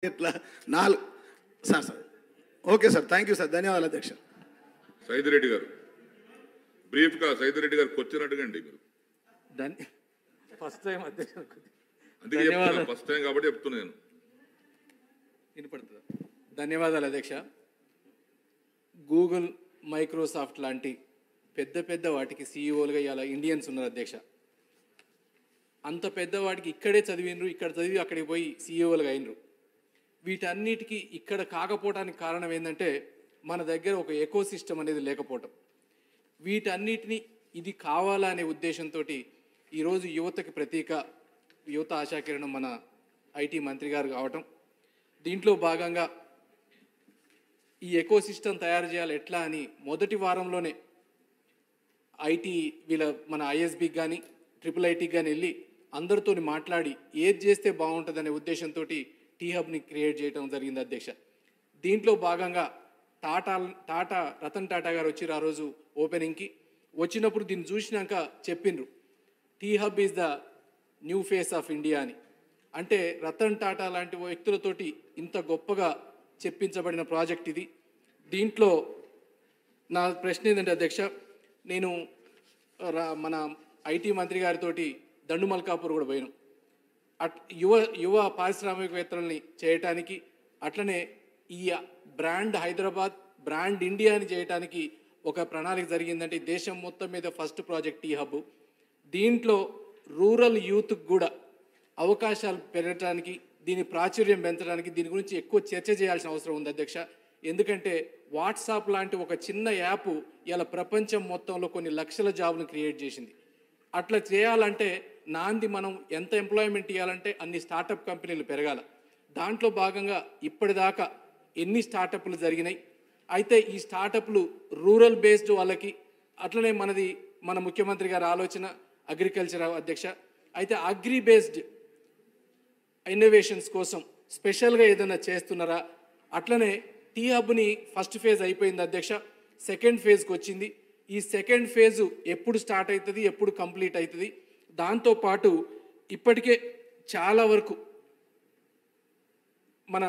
ఇట్లా నాలుగు sir sir okay sir thank you sir ధన్యవాదాలు అధ్యక్ష సైదిరెడ్డి గారు బ్రీఫ్ గా సైదిరెడ్డి గారు క్వశ్చన్ అడగండి మీరు ధన్య ఫస్ట్ టైం అధ్యక్షుడు అందుకే చెప్తున్నా ధన్యవాదాలు. ఫస్ట్ టైం కాబట్టి చెప్తున్నాను వినపడుతుందా ధన్యవాదాలు అధ్యక్ష గూగుల్ మైక్రోసాఫ్ట్ లాంటి పెద్ద పెద్ద వాటికి సీఈఓలుగా ఇలా ఇండియన్స్ ఉన్నారు అధ్యక్ష అంత పెద్ద వాటికి ఇక్కడే చదివినరు ఇక్కడ చదివి అక్కడికి పోయి సీఈఓలుగా అయినరు వీటన్నిటికీ ఇక్కడ కాకపోవడానికి కారణం ఏంటంటే మన దగ్గర ఒక ఎకో సిస్టమ్ అనేది లేకపోవటం వీటన్నిటిని ఇది కావాలా అనే ఉద్దేశంతో ఈరోజు యువతకి ప్రతీక యువత ఆశాకిరణం మన ఐటీ మంత్రి గారు కావటం దీంట్లో భాగంగా ఈ ఎకో సిస్టమ్ తయారు చేయాలి ఎట్లా అని మొదటి వారంలోనే ఐటీ వీళ్ళ మన ఐఎస్బికి కానీ ట్రిపుల్ ఐటీకి కానీ వెళ్ళి అందరితో మాట్లాడి ఏది చేస్తే బాగుంటుందనే ఉద్దేశంతో టీ హబ్ని క్రియేట్ చేయడం జరిగింది అధ్యక్ష దీంట్లో భాగంగా టాటా టాటా రతన్ టాటా గారు వచ్చి ఆ రోజు ఓపెనింగ్కి వచ్చినప్పుడు దీన్ని చూసినాక చెప్పిండ్రు T hub is the new face of India అని అంటే రతన్ టాటా లాంటి వ్యక్తులతోటి ఇంత గొప్పగా చెప్పించబడిన ప్రాజెక్ట్ ఇది దీంట్లో నా ప్రశ్న ఏంటంటే అధ్యక్ష నేను రా- మన ఐటీ మంత్రి గారితో దండు మల్కాపూర్ కూడా పోయాను అట్ యువ యువ పారిశ్రామికవేత్తలని చేయటానికి అట్లనే ఈ బ్రాండ్ హైదరాబాద్ బ్రాండ్ ఇండియాని చేయటానికి ఒక ప్రణాళిక జరిగిందంటే ఈ దేశం మొత్తం మీద ఫస్ట్ ప్రాజెక్ట్ ఈ హబ్ దీంట్లో రూరల్ యూత్కి కూడా అవకాశాలు పెరగడానికి దీని ప్రాచుర్యం పెంచడానికి దీని గురించి ఎక్కువ చర్చ చేయాల్సిన అవసరం ఉంది అధ్యక్ష ఎందుకంటే వాట్సాప్ లాంటి ఒక చిన్న యాప్ ఇలా ప్రపంచం మొత్తంలో కొన్ని లక్షల జాబులు క్రియేట్ చేసింది అట్లా చేయాలంటే నాంది మనం ఎంత ఎంప్లాయ్మెంట్ ఇవ్వాలంటే అన్ని స్టార్టప్ కంపెనీలు పెరగాల దాంట్లో భాగంగా ఇప్పటిదాకా ఎన్ని స్టార్టప్లు జరిగినాయి అయితే ఈ స్టార్టప్లు రూరల్ బేస్డ్ వాళ్ళకి అట్లనే మనది మన ముఖ్యమంత్రి గారి ఆలోచన అగ్రికల్చర్ అధ్యక్ష అయితే అగ్రి బేస్డ్ ఇన్నోవేషన్స్ కోసం స్పెషల్గా ఏదైనా చేస్తున్నారా అట్లనే టీ హబ్ని ఫస్ట్ ఫేజ్ అయిపోయింది అధ్యక్ష సెకండ్ ఫేజ్కి వచ్చింది ఈ సెకండ్ ఫేజ్ ఎప్పుడు స్టార్ట్ అవుతుంది ఎప్పుడు కంప్లీట్ అవుతుంది దాంతోపాటు ఇప్పటికే చాలా వరకు మన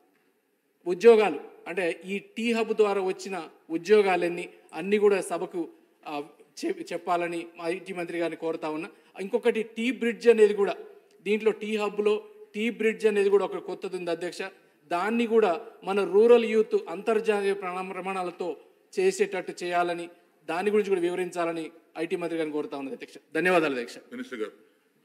ఉద్యోగాలు అంటే ఈ టీ హబ్ ద్వారా వచ్చిన ఉద్యోగాలన్నీ అన్నీ కూడా సభకు ఆ, చె- చెప్పాలని మా ఐటీ మంత్రి గారిని కోరుతా ఉన్నా ఇంకొకటి టీ బ్రిడ్జ్ అనేది కూడా దీంట్లో టీ హబ్లో టీ బ్రిడ్జ్ అనేది కూడా ఒక కొత్తది ఉంది అధ్యక్ష దాన్ని కూడా మన రూరల్ యూత్ అంతర్జాతీయ ప్రమాణ- ప్రమాణాలతో చేసేటట్టు చేయాలని దాని గురించి కూడా వివరించాలని ఐటీ మంత్రి గారిని కోరుతా ఉన్నది అధ్యక్ష ధన్యవాదాలు అధ్యక్ష మినిస్టర్ గారు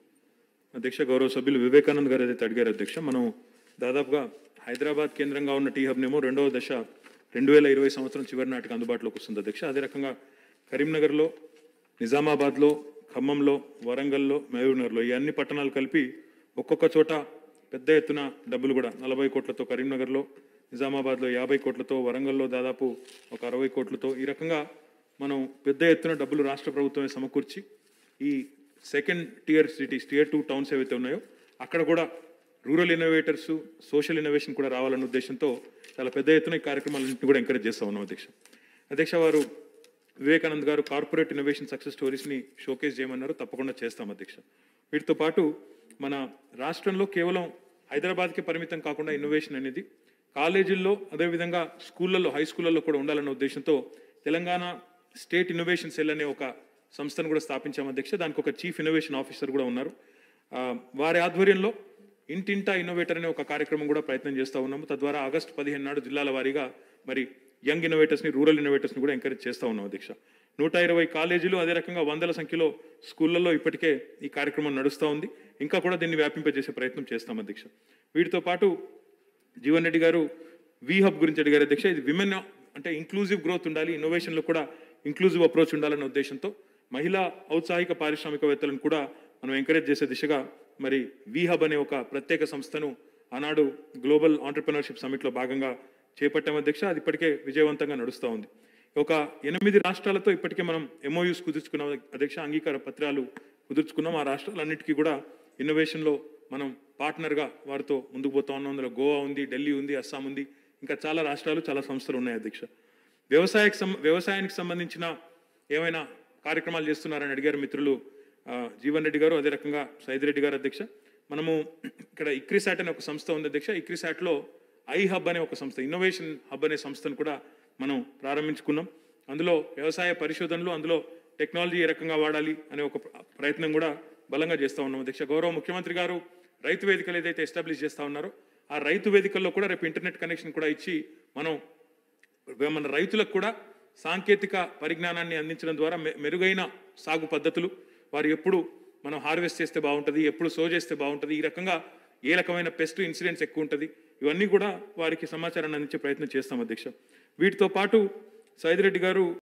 అధ్యక్ష గౌరవ సభ్యులు వివేకానంద్ గారు ఏదైతే అడిగారు అధ్యక్ష మనం దాదాపుగా హైదరాబాద్ కేంద్రంగా ఉన్న టీ హబ్నేమో రెండవ దశ రెండు వేల ఇరవై సంవత్సరం చివరి నాటికి అందుబాటులోకి వస్తుంది అధ్యక్ష అదే రకంగా కరీంనగర్లో నిజామాబాద్లో ఖమ్మంలో వరంగల్లో మహబూబ్నగర్లో ఈ అన్ని పట్టణాలు కలిపి ఒక్కొక్క చోట పెద్ద ఎత్తున డబ్బులు కూడా నలభై కోట్లతో కరీంనగర్లో నిజామాబాద్లో యాభై కోట్లతో వరంగల్లో దాదాపు ఒక అరవై కోట్లతో ఈ రకంగా మనం పెద్ద ఎత్తున డబ్బులు రాష్ట్ర ప్రభుత్వమే సమకూర్చి ఈ second tier cities tier two towns ఏవైతే ఉన్నాయో అక్కడ కూడా రూరల్ ఇన్నోవేటర్స్ సోషల్ ఇన్నోవేషన్ కూడా రావాలన్న ఉద్దేశంతో చాలా పెద్ద ఎత్తున ఈ కార్యక్రమాలన్నింటినీ కూడా ఎంకరేజ్ చేస్తా ఉన్నాం అధ్యక్ష అధ్యక్ష వారు వివేకానంద్ గారు కార్పొరేట్ ఇన్నోవేషన్ సక్సెస్ స్టోరీస్ని షోకేస్ చేయమన్నారు తప్పకుండా చేస్తాం అధ్యక్ష వీటితో పాటు మన రాష్ట్రంలో కేవలం హైదరాబాద్కి పరిమితం కాకుండా ఇన్నోవేషన్ అనేది కాలేజీల్లో అదేవిధంగా స్కూళ్ళల్లో హై స్కూళ్ళల్లో కూడా ఉండాలన్న ఉద్దేశంతో తెలంగాణ స్టేట్ ఇన్నోవేషన్ సెల్ అనే ఒక సంస్థను కూడా స్థాపించాం అధ్యక్ష దానికి ఒక చీఫ్ ఇన్నోవేషన్ ఆఫీసర్ కూడా ఉన్నారు ఆ, వారి ఆధ్వర్యంలో ఇంటింటా ఇన్నోవేటర్ అనే ఒక కార్యక్రమం కూడా ప్రయత్నం చేస్తూ ఉన్నాము తద్వారా ఆగస్టు పదిహేను నాడు జిల్లాల వారీగా మరి యంగ్ ఇన్నోవేటర్స్ని రూరల్ ఇన్నోవేటర్స్ని కూడా ఎంకరేజ్ చేస్తూ ఉన్నాం అధ్యక్ష నూట ఇరవై కాలేజీలు అదే రకంగా వందల సంఖ్యలో స్కూళ్ళల్లో ఇప్పటికే ఈ కార్యక్రమం నడుస్తూ ఉంది ఇంకా కూడా దీన్ని వ్యాపింపజేసే ప్రయత్నం చేస్తాం అధ్యక్ష వీటితో పాటు జీవన్ రెడ్డి గారు వి హబ్ గురించి అడిగారు అధ్యక్ష ఇది విమెన్ అంటే ఇంక్లూజివ్ గ్రోత్ ఉండాలి ఇన్నోవేషన్లో కూడా ఇంక్లూజివ్ అప్రోచ్ ఉండాలన్న ఉద్దేశంతో మహిళా ఔత్సాహిక పారిశ్రామికవేత్తలను కూడా మనం ఎంకరేజ్ చేసే దిశగా మరి వి హబ్ అనే ఒక ప్రత్యేక సంస్థను ఆనాడు గ్లోబల్ ఆంటర్ప్రినర్షిప్ సమిట్లో భాగంగా చేపట్టాం అధ్యక్ష అది ఇప్పటికే విజయవంతంగా నడుస్తూ ఉంది ఒక ఎనిమిది రాష్ట్రాలతో ఇప్పటికే మనం ఎంఓయూస్ కుదుర్చుకున్నాం అధ్యక్ష అంగీకార పత్రాలు కుదుర్చుకున్నాం ఆ రాష్ట్రాలన్నిటికీ కూడా ఇన్నోవేషన్లో మనం పార్ట్నర్గా వారితో ముందుకు పోతా ఉన్నాం అందులో గోవా ఉంది ఢిల్లీ ఉంది అస్సాం ఉంది ఇంకా చాలా రాష్ట్రాలు చాలా సంస్థలు ఉన్నాయి అధ్యక్ష వ్యవసాయకు సం వ్యవసాయానికి సంబంధించిన ఏమైనా కార్యక్రమాలు చేస్తున్నారని అడిగారు మిత్రులు ఆ, జీవన్ రెడ్డి గారు అదే రకంగా సైదిరెడ్డి గారు అధ్యక్ష మనము ఇక్కడ ఇక్రిసాట్ అనే ఒక సంస్థ ఉంది అధ్యక్ష ఇక్రిసాట్లో ఐ హబ్ అనే ఒక సంస్థ ఇన్నోవేషన్ హబ్ అనే సంస్థను కూడా మనం ప్రారంభించుకున్నాం అందులో వ్యవసాయ పరిశోధనలు అందులో టెక్నాలజీ ఏ రకంగా వాడాలి అనే ఒక ప్ర- ప్రయత్నం కూడా బలంగా చేస్తూ ఉన్నాం అధ్యక్ష గౌరవ ముఖ్యమంత్రి గారు రైతు వేదికలు ఏదైతే ఎస్టాబ్లిష్ చేస్తా ఉన్నారో ఆ రైతు వేదికల్లో కూడా రేపు ఇంటర్నెట్ కనెక్షన్ కూడా ఇచ్చి మనం మన రైతులకు కూడా సాంకేతిక పరిజ్ఞానాన్ని అందించడం ద్వారా మె- మెరుగైన సాగు పద్ధతులు వారు ఎప్పుడు మనం హార్వెస్ట్ చేస్తే బాగుంటుంది ఎప్పుడు సో చేస్తే బాగుంటుంది ఈ రకంగా ఏ రకమైన పెస్ట్ ఇన్సిడెంట్స్ ఎక్కువ ఉంటుంది ఇవన్నీ కూడా వారికి సమాచారాన్ని అందించే ప్రయత్నం చేస్తాం అధ్యక్ష వీటితో పాటు సైదిరెడ్డి గారు